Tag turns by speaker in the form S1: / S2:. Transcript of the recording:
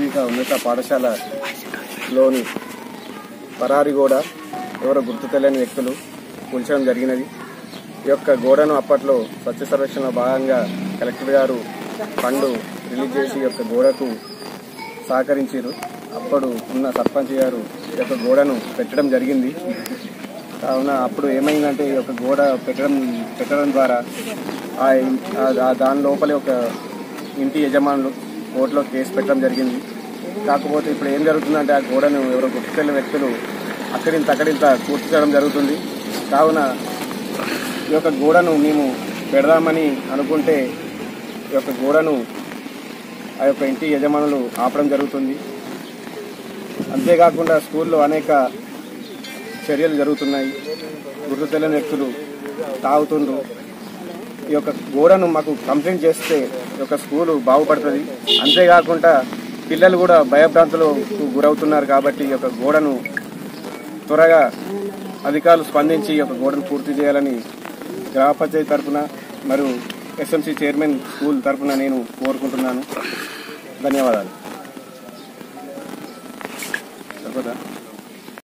S1: ప్రాథమిక ఉన్నత పాఠశాలలోని పరారి గోడ ఎవరో గుర్తు తెలియని వ్యక్తులు కూల్చడం జరిగినది ఈ యొక్క గోడను అప్పట్లో స్వచ్ఛ సర్వేక్షణలో భాగంగా కలెక్టర్ గారు ఫండ్ రిలీజ్ చేసి ఈ యొక్క గోడకు సహకరించారు అప్పుడు ఉన్న సర్పంచ్ గారు ఈ యొక్క గోడను పెట్టడం జరిగింది కావున అప్పుడు ఏమైందంటే ఈ యొక్క గోడ పెట్టడం పెట్టడం ద్వారా ఆ ఇన్- ఆ- ఆ దాని లోపలే ఒక ఇంటి యజమానులు కోర్టులో కేసు పెట్టడం జరిగింది కాకపోతే ఇప్పుడు ఏం జరుగుతుందంటే ఆ గోడను ఎవరో గుర్తుకెళ్ళిన వ్యక్తులు అక్కడింత అక్కడింత కూర్చడం జరుగుతుంది కావున ఈ యొక్క గోడను మేము పెడదామని అనుకుంటే ఈ యొక్క గోడను ఆ యొక్క ఇంటి యజమానులు ఆపడం జరుగుతుంది అంతేకాకుండా స్కూల్లో అనేక చర్యలు జరుగుతున్నాయి గుర్తు తెలియని వ్యక్తులు తాగుతుండ్రు ఈ యొక్క గోడను మాకు కంప్లైంట్ చేస్తే ఈ యొక్క స్కూలు బాగుపడుతుంది అంతేకాకుండా పిల్లలు కూడా భయభ్రాంతులకు గురవుతున్నారు కాబట్టి ఈ యొక్క గోడను త్వరగా అధికారులు స్పందించి ఈ యొక్క గోడను పూర్తి చేయాలని గ్రామ పంచాయతీ తరఫున మరియు ఎస్ఎంసీ చైర్మన్ స్కూల్ తరఫున నేను కోరుకుంటున్నాను ధన్యవాదాలు సరిపోతా